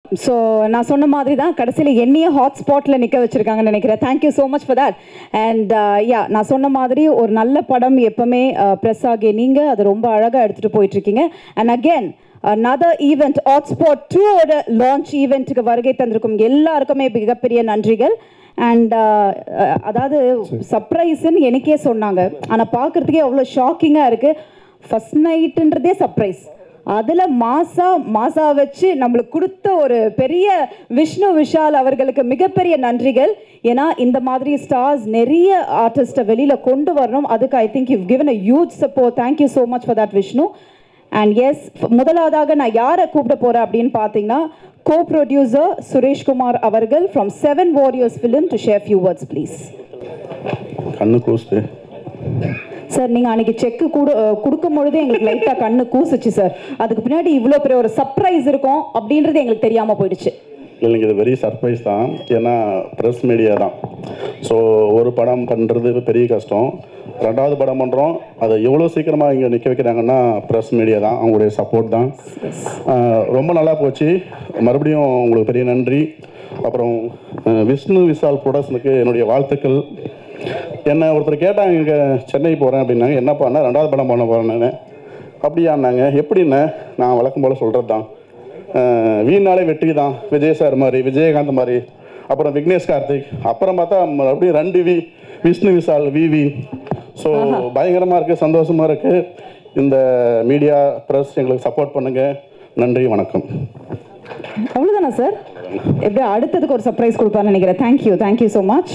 So நான் சொன்ன மாதிரி தான் கடைசியில் என்னையே ஹாட் ஸ்பாட்டில் நிற்க வச்சுருக்காங்கன்னு நினைக்கிறேன் thank you so much for that and yeah நான் சொன்ன மாதிரி ஒரு நல்ல படம் எப்பவுமே ப்ரெஸ் ஆகிய நீங்கள் அதை ரொம்ப அழகாக எடுத்துகிட்டு போயிட்டுருக்கீங்க and again another event Hotspot டூவோட லான்ச் ஈவெண்ட்டுக்கு வருகை தந்திருக்கும் எல்லாருக்குமே மிகப்பெரிய நன்றிகள் அண்ட் அதாவது சர்ப்ரைஸ்ன்னு எனக்கே சொன்னாங்க ஆனால் பார்க்குறதுக்கே அவ்வளோ ஷாக்கிங்காக இருக்குது ஃபஸ்ட் நைட்டுன்றதே சர்ப்ரைஸ் அதில் மாசா மாசா வச்சு நம்மளுக்கு கொடுத்த ஒரு பெரிய விஷ்ணு விஷால் அவர்களுக்கு மிகப்பெரிய நன்றிகள் ஏன்னா இந்த மாதிரி ஸ்டார்ஸ் நிறைய ஆர்டிஸ்ட்டை வெளியில் கொண்டு வரணும் அதுக்கு I think you given a huge support thank you so much for that Vishnu and yes முதலாவதாக நான் யாரை கூப்பிட போகிறேன் அப்படின்னு பார்த்தீங்கன்னா கோ ப்ரொடியூசர் சுரேஷ்குமார் அவர்கள் from Seven Warriors film to share few words please கண்ணு கூசுது சார் நீங்கள் அன்னைக்கு செக்கு கொடு கொடுக்கும் பொழுது எங்களுக்கு லைட்டாக கண்ணு கூசுச்சு சார் அதுக்கு பின்னாடி இவ்வளோ பெரிய ஒரு சர்ப்ரைஸ் இருக்கும் அப்படின்றது எங்களுக்கு தெரியாமல் போயிடுச்சு இல்லைங்க இது வெரி சர்ப்ரைஸ் தான் ஏன்னா ப்ரெஸ் மீடியா தான் ஸோ ஒரு படம் பண்ணுறது பெரிய கஷ்டம் ரெண்டாவது படம் பண்ணுறோம் அதை எவ்வளோ சீக்கிரமாக இங்கே நிற்க வைக்கிறாங்கன்னா ப்ரெஸ் மீடியா தான் அவங்களுடைய சப்போர்ட் தான் ஆஹ் ரொம்ப நல்லா போச்சு மறுபடியும் உங்களுக்கு பெரிய நன்றி அப்புறம் ஆஹ் விஷ்ணு விஷால் ப்ரொடக்ஷனுக்கு என்னுடைய வாழ்த்துக்கள் என்ன ஒருத்தர் கேட்டாங்க இங்கே சென்னை போகிறேன் அப்படின்னாங்க என்னப்பாண்ணா ரெண்டாவது படம் பண்ண போகிறேன்னு அப்படியான்னாங்க எப்படின்னு நான் வழக்கம் போல் சொல்கிறது தான் அஹ் வீணாலே வெற்றி தான் விஜய் சார் மாதிரி விஜயகாந்த் மாதிரி அப்புறம் விக்னேஷ் கார்த்திக் அப்புறம் பார்த்தா அப்படியே ரெண்டு வி விஷ்ணு விஷால் விவி ஸோ பயங்கரமாக இருக்குது சந்தோஷமாக இருக்குது இந்த மீடியா ப்ரெஸ் எங்களுக்கு சப்போர்ட் பண்ணுங்கள் நன்றி வணக்கம் அவ்வளோதானா சார் எப்படி அடுத்ததுக்கு ஒரு சர்ப்ரைஸ் கொடுப்பான்னு நினைக்கிறேன் தேங்க்யூ தேங்க்யூ ஸோ மச்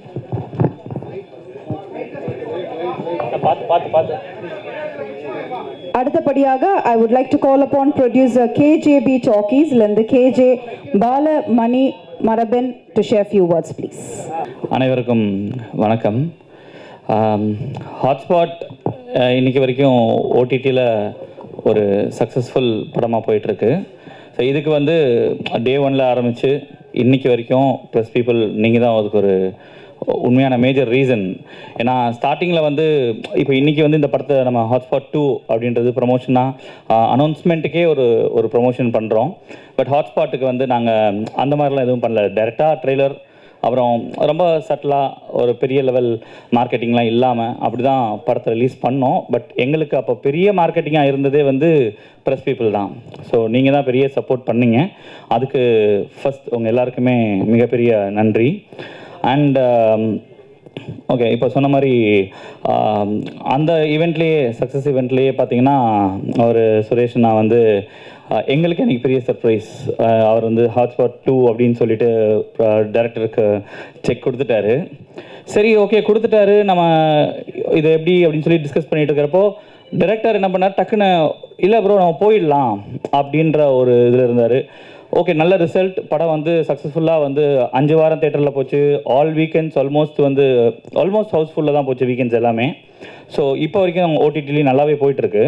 பார்த்து பார்த்து பார்த்து அடுத்தபடியாக I would like to call upon producer KJB டாக்கீஸ்லேருந்து KJ Balamani Marapan to share few words please அனைவருக்கும் வணக்கம் ஹாட்ஸ்பாட் இன்னைக்கு வரைக்கும் ஓடிடியில் ஒரு சக்ஸஸ்ஃபுல் படமாக போயிட்டுருக்கு ஸோ இதுக்கு வந்து டே ஒன்ல ஆரம்பித்து இன்னைக்கு வரைக்கும் ப்ளஸ் பீப்புள் நீங்கள் தான் அதுக்கு ஒரு உண்மையான மேஜர் ரீசன் ஏன்னா ஸ்டார்டிங்கில் வந்து இப்போ இன்றைக்கி வந்து இந்த படத்தை நம்ம ஹாட்ஸ்பாட் டூ அப்படின்றது ப்ரொமோஷனாக அனௌன்ஸ்மெண்ட்டுக்கே ஒரு ஒரு ப்ரொமோஷன் பண்ணுறோம் பட் ஹாட்ஸ்பாட்டுக்கு வந்து நாங்கள் அந்த மாதிரிலாம் எதுவும் பண்ணல டேரெக்டாக ட்ரெய்லர் அப்புறம் ரொம்ப சட்டிலாக ஒரு பெரிய லெவல் மார்க்கெட்டிங்லாம் இல்லாமல் அப்படி தான் படத்தை ரிலீஸ் பண்ணோம் பட் எங்களுக்கு அப்போ பெரிய மார்க்கெட்டிங்காக இருந்ததே வந்து ப்ரெஸ் பீப்புள் தான் ஸோ நீங்கள் தான் பெரிய சப்போர்ட் பண்ணீங்க அதுக்கு ஃபஸ்ட் உங்கள் எல்லாருக்குமே மிகப்பெரிய நன்றி அண்ட் ஓகே இப்போ சொன்ன மாதிரி ஆம், அந்த ஈவெண்ட்லேயே சக்ஸஸ் ஈவெண்ட்லேயே பார்த்தீங்கன்னா ஒரு சுரேஷ் நான் வந்து ஆ, எங்களுக்கு எனக்கு பெரிய சர்ப்ரைஸ் அவர் வந்து ஹாட்ஸ்பாட் டூ அப்படின்னு சொல்லிட்டு டேரக்டருக்கு செக் கொடுத்துட்டாரு சரி ஓகே கொடுத்துட்டாரு நம்ம இது எப்படி அப்படின்னு சொல்லி டிஸ்கஸ் பண்ணிட்டு இருக்கிறப்போ டைரக்டர் என்ன பண்ணார் டக்குன்னு இல்லை ப்ரோ நம்ம போயிடலாம் அப்படின்ற ஒரு இதில் இருந்தார் ஓகே நல்ல ரிசல்ட் படம் வந்து சக்ஸஸ்ஃபுல்லாக வந்து அஞ்சு வாரம் தேட்டரில் போச்சு ஆல் வீக்கெண்ட்ஸ் ஆல்மோஸ்ட் வந்து ஆல்மோஸ்ட் ஹவுஸ்ஃபுல்லாக தான் போச்சு வீக்கெண்ட்ஸ் எல்லாமே ஸோ இப்போ வரைக்கும் ஓடிடிலையும் நல்லாவே போயிட்டுருக்கு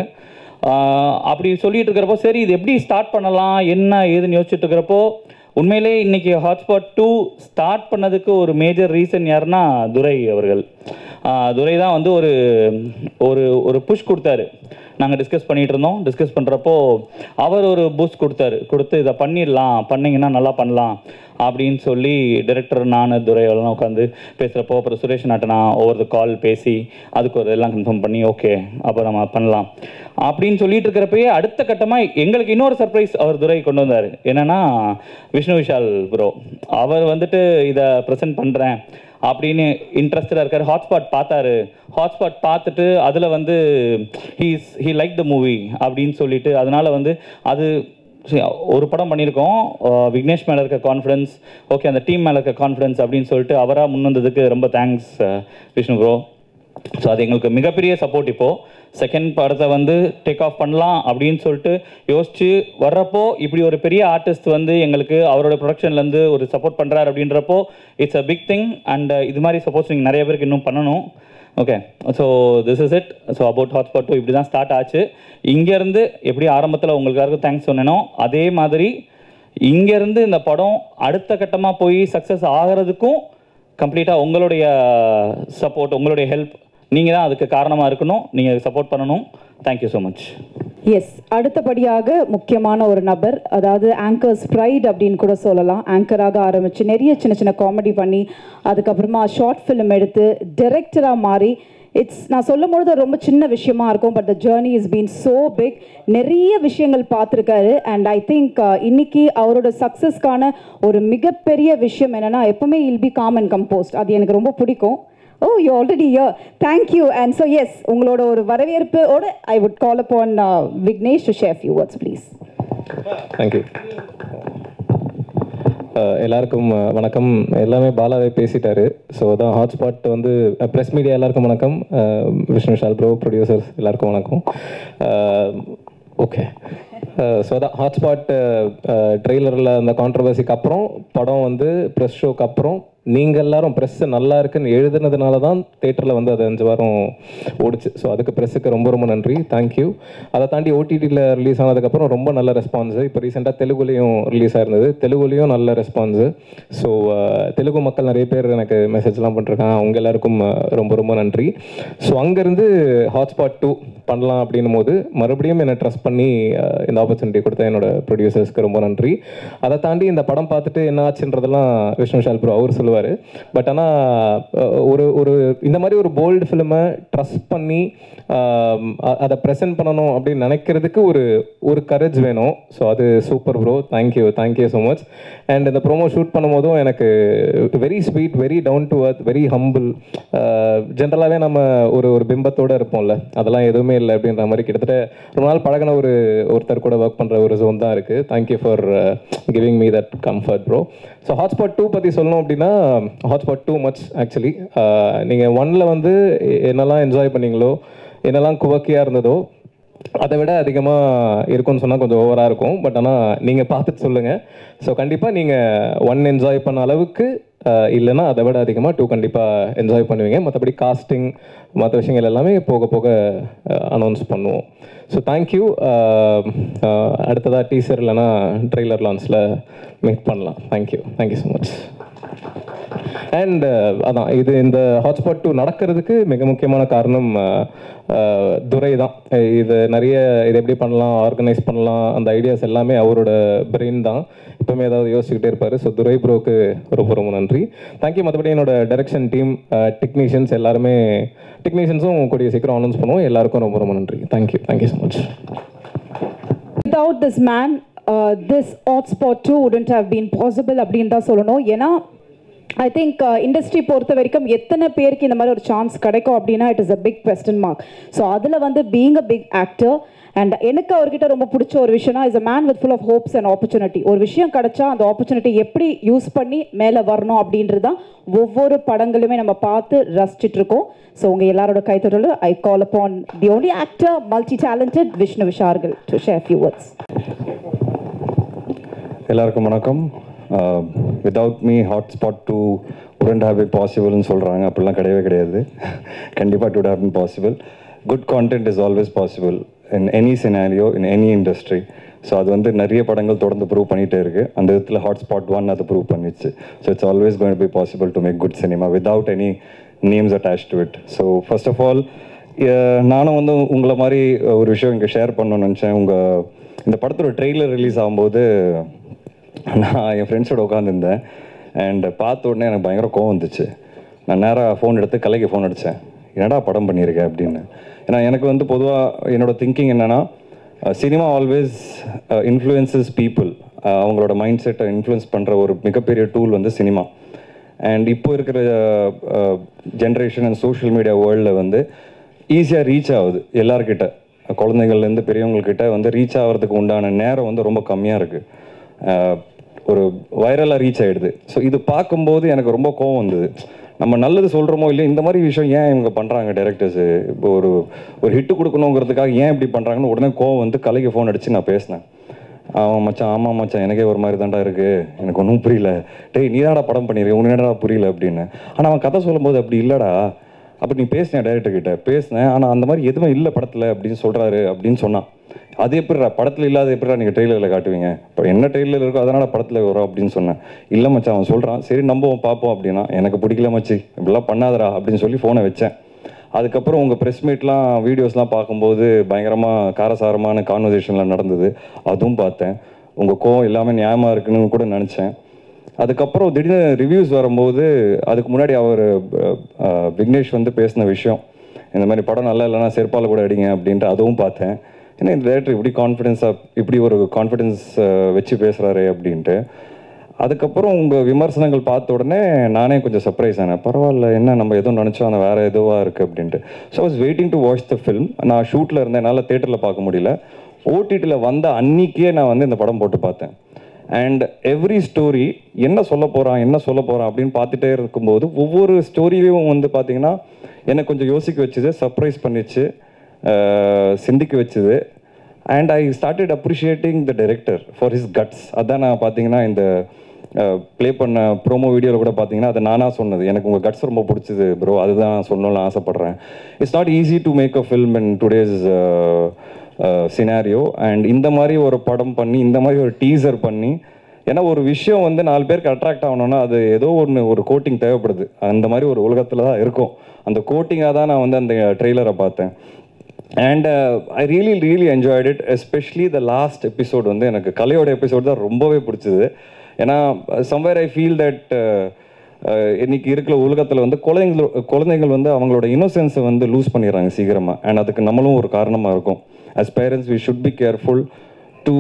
அப்படி சொல்லிட்டு இருக்கிறப்போ சரி இது எப்படி ஸ்டார்ட் பண்ணலாம் என்ன ஏதுன்னு யோசிச்சுட்டு இருக்கிறப்போ உண்மையிலே இன்னைக்கு ஹாட்ஸ்பாட் டூ ஸ்டார்ட் பண்ணதுக்கு ஒரு மேஜர் ரீசன் யாருன்னா துரை அவர்கள் ஆஹ் துரை தான் வந்து ஒரு ஒரு ஒரு புஷ் கொடுத்தாரு நாங்கள் டிஸ்கஸ் பண்ணிட்டு இருந்தோம் டிஸ்கஸ் பண்ணுறப்போ அவர் ஒரு பூஸ்ட் கொடுத்தாரு கொடுத்து இதை பண்ணிடலாம் பண்ணிங்கன்னா நல்லா பண்ணலாம் அப்படின்னு சொல்லி டைரக்டர் நான் துரை எல்லாம் உட்காந்து பேசுகிறப்போ அப்புறம் சுரேஷ் நாட்டனா ஒவ்வொரு கால் பேசி அதுக்கு ஒரு எல்லாம் கன்ஃபார்ம் பண்ணி ஓகே அப்போ நம்ம பண்ணலாம் அப்படின்னு சொல்லிட்டு இருக்கிறப்பயே அடுத்த கட்டமாக எங்களுக்கு இன்னொரு சர்ப்ரைஸ் அவர் துரை கொண்டு வந்தார் என்னன்னா விஷ்ணு விஷால் ப்ரோ அவர் வந்துட்டு இதை ப்ரெசென்ட் பண்ணுறேன் அப்படின்னு இன்ட்ரெஸ்டடாக இருக்கார் ஹாட்ஸ்பாட் பார்த்தாரு ஹாட்ஸ்பாட் பார்த்துட்டு அதில் வந்து he's he like the movie அப்படின்னு சொல்லிட்டு அதனால வந்து அது சரி, ஒரு படம் பண்ணியிருக்கோம் அஹ் விக்னேஷ் மேலே இருக்க கான்ஃபிடன்ஸ் ஓகே அந்த டீம் மேலே இருக்க கான்ஃபிடன்ஸ் அப்படின்னு சொல்லிட்டு அவராக முன் வந்ததுக்கு ரொம்ப தேங்க்ஸ் விஷ்ணு ப்ரோ ஸோ அது எங்களுக்கு மிகப்பெரிய சப்போர்ட் இப்போது செகண்ட் படத்தை வந்து டேக் ஆஃப் பண்ணலாம் அப்படின்னு சொல்லிட்டு யோசிச்சு வர்றப்போ இப்படி ஒரு பெரிய ஆர்டிஸ்ட் வந்து எங்களுக்கு அவரோட ப்ரொடக்ஷன்லேருந்து ஒரு சப்போர்ட் பண்ணுறாரு அப்படின்றப்போ it's a big thing and இது மாதிரி சப்போஸ் நீங்கள் நிறைய பேருக்கு இன்னும் பண்ணணும் okay so this is it so about Hotspot two இப்படி தான் ஸ்டார்ட் ஆச்சு இங்கேருந்து எப்படி ஆரம்பத்தில் உங்களுக்காக தேங்க்ஸ் சொன்னேனோ அதே மாதிரி இங்கேருந்து இந்த படம் அடுத்த கட்டமாக போய் சக்ஸஸ் ஆகிறதுக்கும் கம்ப்ளீட்டாக உங்களுடைய சப்போர்ட் உங்களுடைய ஹெல்ப் நீங்கள் தான் அதுக்கு காரணமாக இருக்கணும் நீங்கள் சப்போர்ட் பண்ணணும் தேங்க்யூ ஸோ மச் எஸ் அடுத்தபடியாக முக்கியமான ஒரு நபர் அதாவது ஆங்கர்ஸ் ப்ரைட் அப்படின்னு கூட சொல்லலாம் ஆங்கராக ஆரம்பித்து நிறைய சின்ன சின்ன காமெடி பண்ணி அதுக்கப்புறமா ஷார்ட் ஃபிலிம் எடுத்து டைரக்டராக மாறி இட்ஸ் நான் சொல்லும் பொழுது ரொம்ப சின்ன விஷயமா இருக்கும் but the journey is been so big நிறைய விஷயங்கள் பார்த்துருக்காரு அண்ட் ஐ திங்க் இன்னைக்கு அவரோட சக்ஸஸ்க்கான ஒரு மிகப்பெரிய விஷயம் என்னன்னா எப்பவுமே இல் பி காம் அண்ட் கம்போஸ்ட் அது எனக்கு ரொம்ப பிடிக்கும் oh you already yo thank you and so yes உங்களோட ஒரு வரவேற்போட I would call upon Vignesh to share few words please thank you எல்லாருக்கும் அஹ், வணக்கம் எல்லாமே பாலாவே பேசிட்டாரு ஸோ அதான் ஹாட்ஸ்பாட் வந்து ப்ரெஸ் மீடியா எல்லாருக்கும் வணக்கம் ah, Vishnu Vishal bro producers எல்லாருக்கும் வணக்கம் ஓகே ஸோ அதான் ஹாட்ஸ்பாட் ட்ரெய்லரில் அந்த கான்ட்ரவர்சிக்கு அப்புறம் படம் வந்து ப்ரெஸ் ஷோக்கு அப்புறம் நீங்கள் எல்லாரும் ப்ரெஸ் நல்லா இருக்குன்னு எழுதுனதுனால தான் தேட்டரில் வந்து அது அஞ்சு வாரம் ஓடிச்சு ஸோ அதுக்கு ப்ரெஸ்ஸுக்கு ரொம்ப ரொம்ப நன்றி தேங்க்யூ அதை தாண்டி ஓடிடியில் ரிலீஸ் ஆனதுக்கப்புறம் ரொம்ப நல்ல ரெஸ்பான்ஸு இப்போ ரீசெண்டாக தெலுங்குலேயும் ரிலீஸ் ஆயிருந்தது தெலுங்குலேயும் நல்ல ரெஸ்பான்ஸு ஸோ தெலுங்கு மக்கள் நிறைய பேர் எனக்கு மெசேஜ்லாம் பண்ணிருக்காங்க அவங்க எல்லாருக்கும் அஹ், ரொம்ப ரொம்ப நன்றி ஸோ அங்கேருந்து ஹாட்ஸ்பாட் டூ பண்ணலாம் அப்படின்னும் போது மறுபடியும் என்னை ட்ரஸ்ட் பண்ணி அஹ், இந்த ஆப்பர்ச்சுனிட்டி கொடுத்த என்னோட ப்ரொடியூசர்ஸ்க்கு ரொம்ப நன்றி அதை தாண்டி இந்த படம் பார்த்துட்டு என்ன ஆச்சுன்றதெல்லாம் விஷ்ணு ஷால் ப்ரோ அவர் சொல்லுவார் பட் ஆனால் ஒரு ஒரு இந்த மாதிரி ஒரு போல்டு ஃபிலிமை ட்ரஸ்ட் பண்ணி ஆம், அ- அதை ப்ரெசென்ட் பண்ணணும் அப்படின்னு நினைக்கிறதுக்கு ஒரு ஒரு கரேஜ் வேணும் ஸோ அது super bro thank you thank you so much and இந்த ப்ரோமோ ஷூட் பண்ணும்போதும் எனக்கு very sweet very down to earth very humble ஜென்ரலாகவே நம்ம ஒரு ஒரு பிம்பத்தோடு இருப்போம்ல அதெல்லாம் எதுவுமே இல்லை அப்படின்ற மாதிரி கிட்டத்தட்ட ரொம்ப நாள் பழகின ஒரு ஒருத்தர் கூட ஒர்க் பண்ணுற ஒரு ஜோன் தான் இருக்குது thank you for giving me that comfort bro so Hotspot two பற்றி சொல்லணும் அப்படின்னா ஹாட்ஸ்பாட் டூ மச் ஆக்சுவலி நீங்கள் ஒன்ல வந்து எ- என்னெல்லாம் என்ஜாய் பண்ணீங்களோ என்னெல்லாம் குவக்கியாக இருந்ததோ அதை விட அதிகமாக இருக்கும்னு சொன்னால் கொஞ்சம் ஓவராக இருக்கும் பட் ஆனால் நீங்கள் பார்த்துட்டு சொல்லுங்கள் ஸோ கண்டிப்பாக நீங்கள் ஒன் என்ஜாய் பண்ண அளவுக்கு அஹ், இல்லைன்னா அதை விட அதிகமாக டூ கண்டிப்பாக என்ஜாய் பண்ணுவீங்க மற்றபடி காஸ்டிங் மற்ற விஷயங்கள் எல்லாமே போக போக அனௌன்ஸ் பண்ணுவோம் ஸோ தேங்க்யூ அடுத்ததாக டீசர் இல்லைன்னா ட்ரெய்லர் லான்ச்சில் மீட் பண்ணலாம் thank you thank you so much and அதான் இது இந்த ஹாட்ஸ்பாட் டூ நடக்கிறதுக்கு மிக முக்கியமான காரணம் அஹ், அஹ், துரை தான் அஹ் இது நிறைய இது எப்படி பண்ணலாம் ஆர்கனைஸ் பண்ணலாம் அந்த ஐடியாஸ் எல்லாமே அவரோட பிரெயின் தான் எப்பவுமே ஏதாவது யோசிச்சுக்கிட்டே இருப்பார் ஸோ துரை ப்ரோக்கு ரொம்ப ரொம்ப நன்றி தேங்க்யூ மற்றபடி என்னோட டைரக்ஷன் டீம் டெக்னீஷியன்ஸ் எல்லாருமே டெக்னீஷியன்ஸும் கூடிய சீக்கிரம் அனௌன்ஸ் பண்ணுவோம் எல்லாருக்கும் ரொம்ப ரொம்ப நன்றி thank you thank you so much without this man uh, this hotspot too wouldn't have been possible அப்படின்னு தான் சொல்லணும் ஏன்னா ஐ திங்க் இண்டஸ்ட்ரி பொறுத்த வரைக்கும் எத்தனை பேருக்கு இந்த மாதிரி ஒரு சான்ஸ் கிடைக்கும் அப்படின்னா it is a big question mark so அதில் வந்து being a big actor and எனக்கு அவர்கிட்ட ரொம்ப பிடிச்ச ஒரு விஷயம்னா is a man with full of hopes and opportunity ஒரு விஷயம் கிடைச்சா அந்த ஆப்பர்ச்சுனிட்டி எப்படி யூஸ் பண்ணி மேலே வரணும் அப்படின்றது தான் ஒவ்வொரு படங்களுமே நம்ம பார்த்து ரசிச்சிட்டு இருக்கோம் ஸோ உங்கள் எல்லாரோட கைத்தொடர் I call upon the only actor multi talented Vishnu விஷார்கள் டு ஷேர் ஃபியூ வேர்ட்ஸ் எல்லாருக்கும் வணக்கம் without me Hotspot two wouldn't have be பாசிபிள்னு சொல்கிறாங்க அப்படிலாம் கிடையவே கிடையாது கண்டிப்பாக to have been possible good content is always possible in any scenario in any industry so அது வந்து நிறைய படங்கள் தொடர்ந்து ப்ரூவ் பண்ணிகிட்டே இருக்குது அந்த விதத்தில் ஹாட்ஸ்பாட் ஒன் அது ப்ரூவ் பண்ணிச்சு so it's always going be possible to make good cinema without any names attach to it so first of all நானும் வந்து உங்களை மாதிரி ஒரு விஷயம் இங்கே ஷேர் பண்ணணும்னு நினச்சேன் உங்கள் இந்த படத்தோட ட்ரெய்லர் ரிலீஸ் ஆகும்போது நான் என் ஃப்ரெண்ட்ஸோட உட்காந்துருந்தேன் அண்ட் பார்த்த உடனே எனக்கு பயங்கர கோவம் வந்துச்சு நான் நேராக ஃபோன் எடுத்து கலைக்கு ஃபோன் அடித்தேன் என்னடா படம் பண்ணியிருக்கேன் அப்படின்னு ஏன்னா எனக்கு வந்து பொதுவாக என்னோட திங்கிங் என்னென்னா சினிமா ஆல்வேஸ் இன்ஃப்ளூயன்சஸ் பீப்புள் அவங்களோட மைண்ட் செட்டை இன்ஃப்ளூயன்ஸ் பண்ணுற ஒரு மிகப்பெரிய டூல் வந்து சினிமா அண்ட் இப்போ இருக்கிற ஜென்ரேஷன் அண்ட் சோஷியல் மீடியா வேர்ல்டில் வந்து ஈஸியாக ரீச் ஆகுது எல்லார்கிட்ட குழந்தைங்கள்லேருந்து பெரியவங்கக்கிட்ட வந்து ரீச் ஆகிறதுக்கு உண்டான நேரம் வந்து ரொம்ப கம்மியாக இருக்குது ஒரு வைரலாக ரீச் ஆகிடுது ஸோ இது பார்க்கும்போது எனக்கு ரொம்ப கோவம் வந்தது நம்ம நல்லது சொல்கிறோமோ இல்லையோ இந்த மாதிரி விஷயம் ஏன் இவங்க பண்ணுறாங்க டேரக்டர்ஸு இப்போ ஒரு ஒரு ஹிட்டு கொடுக்கணுங்கிறதுக்காக ஏன் இப்படி பண்ணுறாங்கன்னு உடனே கோவம் வந்து கலைக்கு ஃபோன் அடித்து நான் பேசினேன் அவன் மச்சான் ஆமாம் மச்சான் எனக்கே ஒரு மாதிரி தான்டா இருக்குது எனக்கு ஒன்றும் புரியல டேய் நீ தான்டா படம் பண்ணியிருக்க உனக்கு என்னடா புரியல அப்படின்னு ஆனால் அவன் கதை சொல்லும்போது அப்படி இல்லைடா அப்போ நீ பேசினேன் டேரக்டர் கிட்ட பேசினேன் ஆனால் அந்த மாதிரி எதுவும் இல்லை படத்தில் அப்படின்னு சொல்கிறாரு அப்படின்னு சொன்னான் அது எப்படிடா படத்தில் இல்லாத எப்படிடா நீங்கள் ட்ரெய்லரில் காட்டுவீங்க இப்போ என்ன ட்ரெய்லர் இருக்கோ அதனால் படத்தில் வரும் அப்படின்னு சொன்னேன் இல்லை மச்சான் அவன் சொல்கிறான் சரி நம்புவோம் பார்ப்போம் அப்படின்னா எனக்கு பிடிக்கல மச்சி இப்படிலாம் பண்ணாதடா அப்படின்னு சொல்லி ஃபோனை வச்சேன் அதுக்கப்புறம் உங்கள் ப்ரெஸ் மீட்லாம் வீடியோஸ்லாம் பார்க்கும்போது பயங்கரமாக காரசாரமான கான்வர்சேஷன்லாம் நடந்தது அதுவும் பார்த்தேன் உங்கள் கோவம் எல்லாமே நியாயமாக இருக்குன்னு கூட நினச்சேன் அதுக்கப்புறம் திடீர்னு ரிவ்யூஸ் வரும்போது அதுக்கு முன்னாடி அவர் விக்னேஷ் வந்து பேசின விஷயம் இந்த மாதிரி படம் நல்லா இல்லைன்னா செருப்பால் கூட அடிங்க அப்படின்ட்டு அதுவும் பார்த்தேன் ஏன்னா இந்த டேரக்டர் இப்படி கான்ஃபிடென்ஸாக இப்படி ஒரு கான்ஃபிடென்ஸ் வச்சு பேசுகிறாரு அப்படின்ட்டு அதுக்கப்புறம் உங்கள் விமர்சனங்கள் பார்த்த உடனே நானே கொஞ்சம் சர்ப்ரைஸ் ஆனேன் பரவாயில்ல என்ன நம்ம எதுவும் நினச்சோம் அந்த வேறு எதுவாக இருக்குது அப்படின்ட்டு so was waiting to watch the film நான் ஷூட்டில் இருந்தேன் என்னால் தேட்டரில் பார்க்க முடியல ஓடிடியில் வந்த அன்னிக்கே நான் வந்து இந்த படம் போட்டு பார்த்தேன் அண்ட் எவ்ரி ஸ்டோரி என்ன சொல்ல போகிறான் என்ன சொல்ல போகிறான் அப்படின்னு பார்த்துட்டே இருக்கும்போது ஒவ்வொரு ஸ்டோரியும் வந்து பார்த்தீங்கன்னா என்னை கொஞ்சம் யோசிக்க வச்சுது சர்ப்ரைஸ் பண்ணிச்சு அஹ் சிந்திக்க வச்சுது and I started appreciating the director for his guts அதான் நான் பார்த்தீங்கன்னா இந்த ப்ளே பண்ண ப்ரோமோ வீடியோவில் கூட பார்த்தீங்கன்னா அது நானாக சொன்னது எனக்கு உங்கள் கட்ஸ் ரொம்ப பிடிச்சது ப்ரோ அதுதான் சொல்லணும்னு ஆசைப்பட்றேன் it's not easy to make a film in today's scenario and இந்த மாதிரி ஒரு படம் பண்ணி இந்த மாதிரி ஒரு டீசர் பண்ணி ஏன்னா ஒரு விஷயம் வந்து நாலு பேருக்கு அட்ராக்ட் ஆகணும்னா அது ஏதோ ஒன்று ஒரு கோட்டிங் தேவைப்படுது அந்த மாதிரி ஒரு உலகத்தில் தான் இருக்கும் அந்த கோட்டிங்காக தான் நான் வந்து அந்த ட்ரெய்லரை பார்த்தேன் and I really really enjoyed it especially the last episode வந்து எனக்கு கலையோட எபிசோட் தான் ரொம்பவே பிடிச்சது ஏன்னா சம்வேர் ஐ ஃபீல் தட் இன்னைக்கு இருக்கிற உலகத்தில் வந்து குழந்தைங்கள் குழந்தைகள் வந்து அவங்களோட இன்னோசென்ஸை வந்து லூஸ் பண்ணிடுறாங்க சீக்கிரமாக அண்ட் அதுக்கு நம்மளும் ஒரு காரணமாக இருக்கும் as parents we should be careful to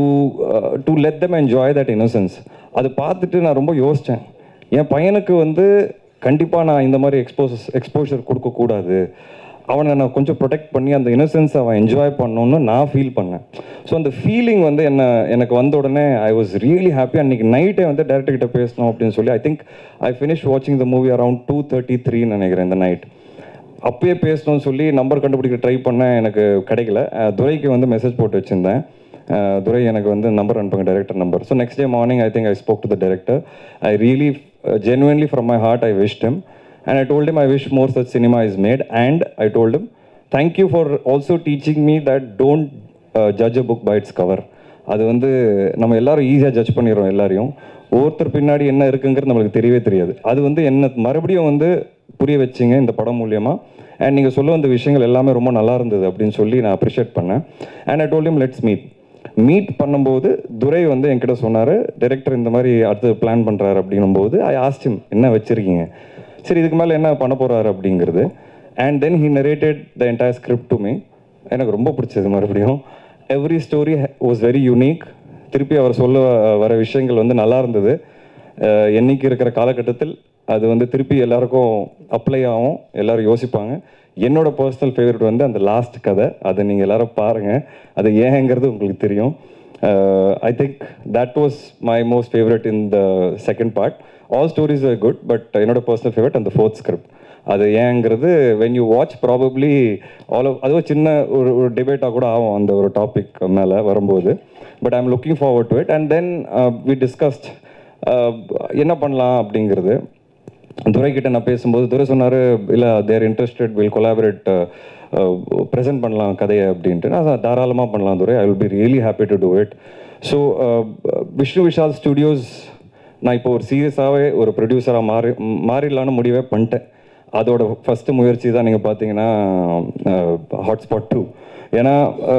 to let them enjoy that innocence அது பார்த்துட்டு நான் ரொம்ப யோசித்தேன் என் பையனுக்கு வந்து கண்டிப்பாக நான் இந்த மாதிரி எக்ஸ்போஸ் எக்ஸ்போஷர் கொடுக்கக்கூடாது அவனை நான் கொஞ்சம் ப்ரொடெக்ட் பண்ணி அந்த இன்னசென்ஸ் அவன் என்ஜாய் பண்ணணும்னு நான் ஃபீல் பண்ணேன் ஸோ அந்த ஃபீலிங் வந்து என்ன எனக்கு வந்த உடனே ஐ வாஸ் ரியலி ஹாப்பி அன்றைக்கி நைட்டே வந்து டேரக்டர் கிட்ட பேசணும் அப்படின்னு சொல்லி ஐ திங்க் ஐ ஃபினிஷ் வாட்சிங் the movie around two thirty த்ரீன்னு நினைக்கிறேன் இந்த நைட் அப்பயே பேசணும்னு சொல்லி நம்பர் கண்டுபிடிக்க ட்ரை பண்ணேன் எனக்கு கிடைக்கல அஹ் துரைக்கு வந்து மெசேஜ் போட்டு வச்சுருந்தேன் அஹ் துரை எனக்கு வந்து நம்பர் அனுப்புங்க director number so next day morning I think I spoke to the director I really genuinely from my heart I wish him and I told him I wish more such cinema is made and I told him thank you for also teaching me that don't uh, judge a book by its cover அது வந்து நம்ம எல்லாரும் ஈஸியாக judge பண்ணிடுறோம் எல்லாரையும் ஒவ்வொருத்தர் பின்னாடி என்ன இருக்குங்கிறது நம்மளுக்கு தெரியவே தெரியாது அது வந்து என்ன மறுபடியும் வந்து புரிய வச்சிங்க இந்த படம் மூலியமா அண்ட் நீங்கள் சொல்ல வந்த விஷயங்கள் எல்லாமே ரொம்ப நல்லா இருந்தது அப்படின்னு சொல்லி நான் அப்ரிஷியேட் பண்ணேன் and I told him let's meet meet பண்ணும்போது துரை வந்து என்கிட்ட சொன்னார் டைரக்டர் இந்த மாதிரி அடுத்து பிளான் பண்ணுறாரு அப்படின்னும்போது ஐ ஆஸ்டிம் என்ன வச்சுருக்கீங்க சரி இதுக்கு மேலே என்ன பண்ண போகிறாரு அப்படிங்கிறது and then he narrated the entire script to me எனக்கு ரொம்ப பிடிச்சது மறுபடியும் every story was very unique திருப்பி அவர் சொல்ல வர விஷயங்கள் வந்து நல்லா இருந்தது அஹ் என்னைக்கு இருக்கிற காலகட்டத்தில் அது வந்து திருப்பி எல்லாருக்கும் அப்ளை ஆகும் எல்லாரும் யோசிப்பாங்க என்னோட பர்சனல் ஃபேவரட் வந்து அந்த லாஸ்ட் கதை அதை நீங்கள் எல்லாரும் பாருங்கள் அது ஏங்கிறது உங்களுக்கு தெரியும் I think that was my most favourite in the second part all stories are good but என்னோட பர்சனல் ஃபேவரட் அந்த ஃபோர்த் ஸ்கிரிப்ட் அது ஏங்கிறது when you watch probably all of அதுவும் சின்ன ஒரு ஒரு டிபேட்டாக கூட ஆகும் அந்த ஒரு டாபிக் மேலே வரும்போது but I am looking forward to it and then we discussed என்ன பண்ணலாம் அப்படிங்கிறது துரைக்கிட்ட நான் பேசும்போது துரை சொன்னார் இல்லை there interested will collaborate present பண்ணலாம் கதையை அப்படின்ட்டு நான் தாராளமாக பண்ணலாம் Durai I will be really happy to do it so Vishnu Vishal Studios நான் இப்போ ஒரு சீரியஸாகவே ஒரு ப்ரொடியூசராக மாறி மாறிடலான்னு முடிவே பண்ணிட்டேன் அதோட ஃபஸ்ட்டு முயற்சி தான் நீங்கள் பார்த்தீங்கன்னா ஹாட்ஸ்பாட் டூ ஏன்னா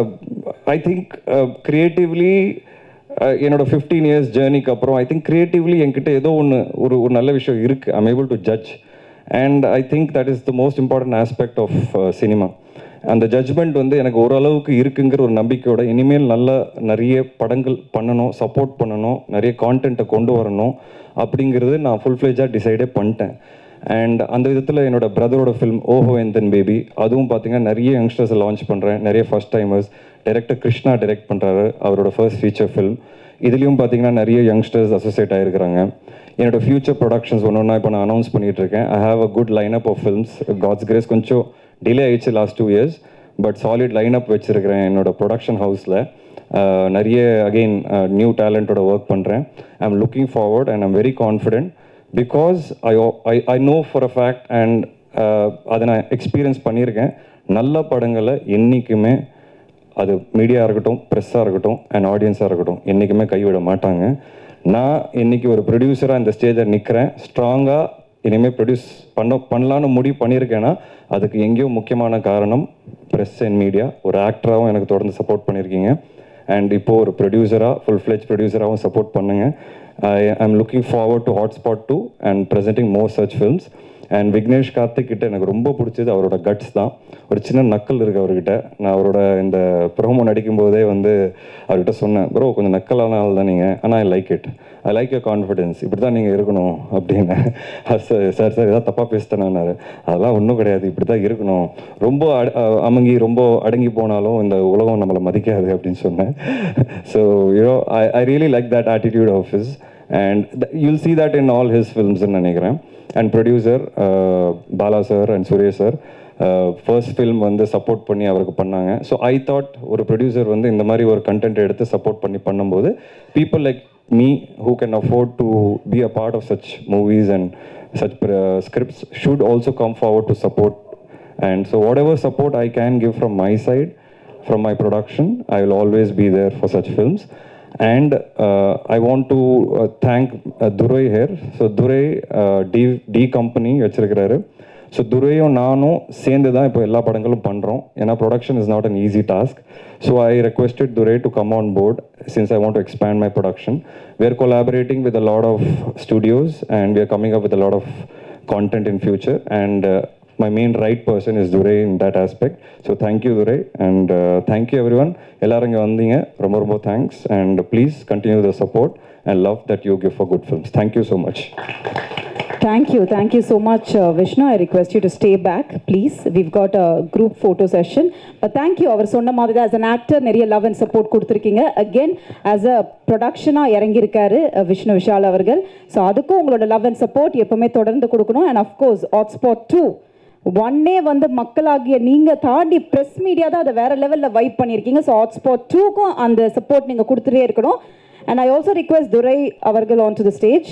ஐ திங்க் க்ரியேட்டிவ்லி என்னோட ஃபிஃப்டீன் இயர்ஸ் ஜேர்னிக்கு அப்புறம் ஐ திங்க் க்ரியேட்டிவ்லி என்கிட்ட ஏதோ ஒன்று ஒரு ஒரு நல்ல விஷயம் இருக்குது I'm able to judge and I think that is the most important aspect of cinema அந்த ஜட்ஜ்மெண்ட் வந்து எனக்கு ஓரளவுக்கு இருக்குங்கிற ஒரு நம்பிக்கையோட இனிமேல் நல்ல நிறைய படங்கள் பண்ணணும் சப்போர்ட் பண்ணணும் நிறைய கான்டென்ட்டை கொண்டு வரணும் அப்படிங்கிறது நான் ஃபுல் ஃப்ளேஜாக டிசைடே பண்ணிட்டேன் அண்ட் அந்த விதத்தில் என்னோட பிரதரோட ஃபிலிம் ஓஹோ எந்தன் பேபி அதுவும் பார்த்தீங்கன்னா நிறைய யங்ஸ்டர்ஸை லான்ச் பண்ணுறேன் நிறைய first timers director Krishna direct பண்ணுறாரு அவரோட ஃபர்ஸ்ட் ஃபீச்சர் ஃபிலிம் இதுலேயும் பார்த்தீங்கன்னா நிறைய யங்ஸ்டர்ஸ் அசோசியேட் ஆகிருக்கிறாங்க என்னோட ஃபியூச்சர் ப்ரொடக்ஷன்ஸ் ஒன்று ஒன்றா இப்போ நான் அனௌன்ஸ் பண்ணிட்டு இருக்கேன் I have a good line up of films God's grace கொஞ்சம் டிலே ஆயிடுச்சு last two years but solid line up வச்சுருக்கிறேன் என்னோட ப்ரொடக்ஷன் ஹவுஸில் நிறைய அகெயின் நியூ டேலண்ட்டோட ஒர்க் பண்ணுறேன் I am looking forward and I'm very confident because I I I know for a fact and அதை நான் எக்ஸ்பீரியன்ஸ் பண்ணியிருக்கேன் நல்ல படங்களை என்றைக்குமே அது மீடியா இருக்கட்டும் ப்ரெஸ்ஸாக இருக்கட்டும் அண்ட் ஆடியன்ஸாக இருக்கட்டும் என்றைக்குமே கைவிட மாட்டாங்க நான் இன்னைக்கு ஒரு ப்ரொடியூசராக இந்த ஸ்டேஜில் நிற்கிறேன் ஸ்ட்ராங்காக இனிமேல் ப்ரொடியூஸ் பண்ண பண்ணலான்னு முடிவு பண்ணியிருக்கேன்னா அதுக்கு எங்கேயோ முக்கியமான காரணம் ப்ரெஸ் அண்ட் மீடியா ஒரு ஆக்டராகவும் எனக்கு தொடர்ந்து சப்போர்ட் பண்ணியிருக்கீங்க அண்ட் இப்போது ஒரு ப்ரொடியூசராக ஃபுல் ஃப்ளெஜ் ப்ரொடியூசராகவும் சப்போர்ட் பண்ணுங்க I I'm looking forward to Hotspot two and presenting more such films and Vignesh Karthik கிட்ட எனக்கு ரொம்ப பிடிச்சது அவரோட கட்ஸ் தான் ஒரு சின்ன நக்கல் இருக்கு அவர்கிட்ட நான் அவரோட இந்த ப்ரோமோ நடிக்கும் போதே வந்து அவர்கிட்ட சொன்னேன் ப்ரோ கொஞ்சம் நக்கலான ஆள் தான் நீங்கள் ஆனால் I like it I like your confidence இப்படி தான் நீங்கள் இருக்கணும் அப்படின்னு சார் சார் சார் ஏதாவது தப்பாக பேசிட்டேனாரு அதெல்லாம் ஒன்றும் கிடையாது இப்படி தான் இருக்கணும் ரொம்ப அட- அஹ் அமுங்கி ரொம்ப அடங்கி போனாலும் இந்த உலகம் நம்மளை மதிக்காது அப்படின்னு சொன்னேன் so you know I I really like that attitude of his and you'll see that in all his ஃபில்ம்ஸ்னு நினைக்கிறேன் and producer Bala sir and Suresh sir first film வந்து சப்போர்ட் பண்ணி அவருக்கு பண்ணாங்க ஸோ ஐ தாட் ஒரு ப்ரொடியூசர் வந்து இந்த மாதிரி ஒரு கண்டென்ட் எடுத்து சப்போர்ட் பண்ணி பண்ணும்போது people like me who can afford to be a part of such movies and such scripts should also come forward to support and so whatever support i can give from my side from my production i will always be there for such films and uh, i want to uh, thank uh, durai here so durai uh, d d company வச்சிருக்கிறாரு so துரையும் நானும் சேர்ந்து தான் இப்போ எல்லா படங்களும் பண்ணுறோம் ஏன்னா production is not an easy task so I requested Durai to come on board since I want to expand my production we are collaborating with a lot of studios and we are coming up with a lot of content in future and uh, my main right person is Durai in that aspect. So thank you Durai and uh, thank you everyone. எல்லாரும் இங்கே வந்தீங்க ரொம்ப ரொம்ப thanks and please continue the support and love that you give for good films thank you so much Thank you. Thank you so much, uh, Vishnu. I request you to stay back, please. We've got a group photo session. But thank you. அவர் சொன்ன மாதிரி as an actor நிறைய love and support கொடுத்துருக்கீங்க again as a ப்ரொடக்ஷனாக இறங்கியிருக்காரு uh, Vishnu Vishal அவர்கள் so அதுக்கும் உங்களோட love and support எப்பவுமே தொடர்ந்து கொடுக்கணும் அண்ட் அஃப்கோர்ஸ் ஹாட்ஸ்பாட் டூ ஒன்னே வந்து மக்களாகிய நீங்கள் தாண்டி ப்ரெஸ் மீடியா தான் அதை வேற லெவலில் வைப் பண்ணியிருக்கீங்க ஸோ ஹாட்ஸ்பாட் டூக்கும் அந்த சப்போர்ட் நீங்கள் கொடுத்துட்டே இருக்கணும் and I also request Durai அவர்கள் on to the stage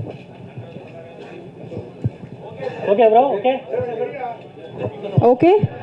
okay bro okay okay